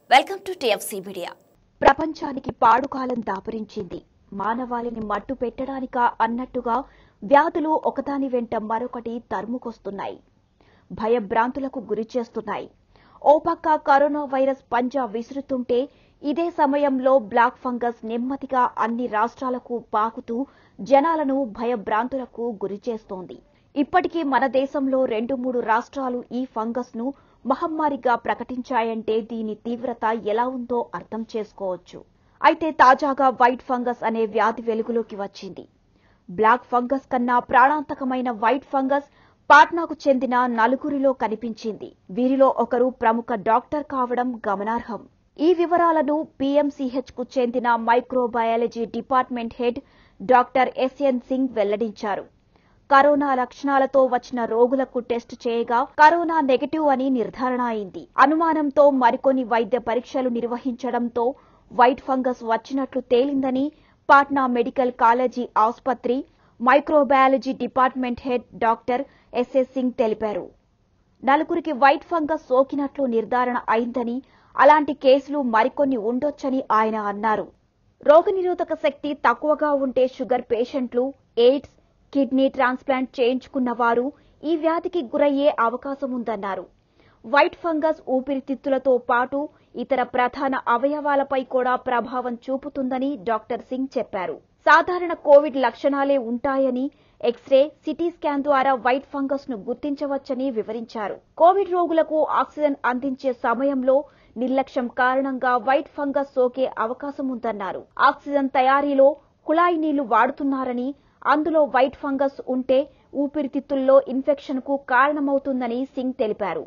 welcome to TFC media ప్రపంచానికి పాడుకాలం దాపురించింది మానవాళిని మట్టు పెట్టడానికా అన్నట్టుగా వ్యాధులు ఒకదాని వెంట మరొకటి తరుముకొస్తున్నాయి భయభ్రాంతులకు గురి చేస్తున్నాయి ఓ పక్క కరోనా వైరస్ పంజా విసురుతుంటే ఇదే సమయంలో బ్లాక్ ఫంగస్ నెమ్మదిగా అన్ని రాష్ట్రాలకు పాకుతూ జనాలను భయభ్రాంతులకు గురి చేస్తోంది ఇప్పటికీ మన దేశంలో రెండు మూడు రాష్ట్రాలు ఈ ఫంగస్ ను మహమ్మారిగా ప్రకటించాయంటే దీని తీవ్రత ఎలా ఉందో అర్థం చేసుకోవచ్చు అయితే తాజాగా వైట్ ఫంగస్ అనే వ్యాధి వెలుగులోకి వచ్చింది బ్లాక్ ఫంగస్ కన్నా ప్రాణాంతకమైన వైట్ ఫంగస్ పాట్నాకు చెందిన నలుగురిలో కనిపించింది వీరిలో ఒకరు ప్రముఖ డాక్టర్ కావడం గమనార్హం ఈ వివరాలను పీఎంసీహెచ్ కు చెందిన microbiology department head doctor SN Singh వెల్లడించారు కరోనా లక్షణాలతో వచ్చిన రోగులకు టెస్ట్ చేయగా కరోనా నెగటివ్ అని నిర్ధారణ అయింది అనుమానంతో మరికొన్ని వైద్య పరీక్షలు నిర్వహించడంతో వైట్ ఫంగస్ వచ్చినట్లు తేలిందని పాట్నా మెడికల్ కాలేజీ ఆసుపత్రి microbiology department head doctor SS Singh తెలిపారు నలుగురికి వైట్ ఫంగస్ సోకినట్లు నిర్ధారణ అయిందని అలాంటి కేసులు మరికొన్ని ఉండొచ్చని ఆయన అన్నారు రోగనిరోధక శక్తి తక్కువగా ఉంటే షుగర్ పేషెంట్లు ఎయిడ్స్ కిడ్నీ ట్రాన్స్ప్లాంట్ చేయించుకున్న వారు ఈ వ్యాధికి గురయ్యే అవకాశం ఉందన్నారు వైట్ ఫంగస్ ఊపిరితిత్తులతో పాటు ఇతర ప్రధాన అవయవాలపై కూడా ప్రభావం చూపుతుందని డాక్టర్ సింగ్ చెప్పారు సాధారణ కోవిడ్ లక్షణాలే ఉంటాయని ఎక్స్రే సిటీ స్కాన్ ద్వారా వైట్ ఫంగస్ ను గుర్తించవచ్చని వివరించారు కోవిడ్ రోగులకు ఆక్సిజన్ అందించే సమయంలో నిర్లక్ష్యం కారణంగా వైట్ ఫంగస్ సోకే అవకాశం ఉందన్నారు ఆక్సిజన్ తయారీలో కుళాయి నీళ్లు వాడుతున్నారని అందులో వైట్ ఫంగస్ ఉంటే ఊపిరితిత్తుల్లో ఇన్ఫెక్షన్ కు కారణమవుతుందని సింగ్ తెలిపారు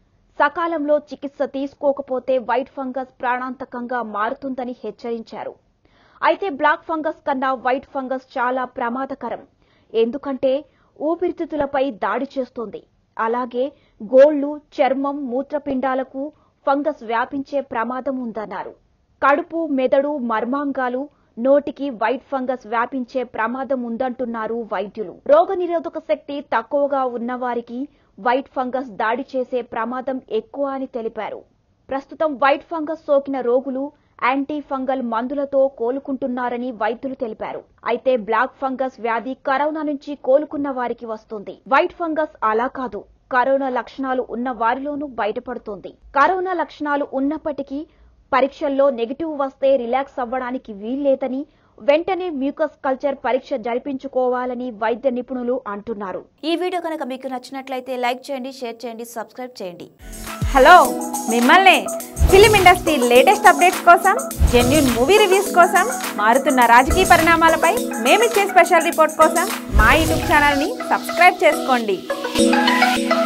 సకాలంలో చికిత్స తీసుకోకపోతే వైట్ ఫంగస్ ప్రాణాంతకంగా మారుతుందని హెచ్చరించారు అయితే బ్లాక్ ఫంగస్ కన్నా వైట్ ఫంగస్ చాలా ప్రమాదకరం ఎందుకంటే ఊపిరితిత్తులపై దాడి చేస్తుంది అలాగే గోళ్లు చర్మం మూత్రపిండాలకు ఫంగస్ వ్యాపించే ప్రమాదం ఉందన్నారు కడుపు మెదడు మర్మాంగాలు నోటికి వైట్ ఫంగస్ వ్యాపించే ప్రమాదం ఉందంటున్నారు వైద్యులు రోగనిరోధక శక్తి తక్కువగా ఉన్నవారికి వైట్ ఫంగస్ దాడి చేసే ప్రమాదం ఎక్కువ అని తెలిపారు ప్రస్తుతం వైట్ ఫంగస్ సోకిన రోగులు యాంటీ ఫంగల్ మందులతో కోలుకుంటున్నారని వైద్యులు తెలిపారు అయితే బ్లాక్ ఫంగస్ వ్యాధి కరోనా నుంచి కోలుకున్న వారికి వస్తుంది వైట్ ఫంగస్ అలా కాదు కరోనా లక్షణాలు ఉన్న వారిలోనూ బయటపడుతుంది కరోనా లక్షణాలు ఉన్నప్పటికీ పరీక్షల్లో నెగిటివ్ వస్తే రిలాక్స్ అవ్వడానికి వీల్లేదని వెంటనే మ్యూకస్ కల్చర్ పరీక్ష జరిపించుకోవాలని వైద్య నిపుణులు అంటున్నారు ఈ వీడియో కనుక మీకు నచ్చినట్లయితే లైక్ చేయండి షేర్ చేయండి సబ్స్క్రైబ్ చేయండి హలో మిమ్మల్ని ఫిలిం ఇండస్ట్రీ లేటెస్ట్ అప్డేట్స్ కోసం జెన్యున్ మూవీ రివ్యూస్ కోసం మారుతున్న రాజకీయ పరిణామాలపై మేమిచ్చే స్పెషల్ రిపోర్ట్ కోసం మా యూట్యూబ్ ఛానల్ని సబ్స్క్రైబ్ చేసుకోండి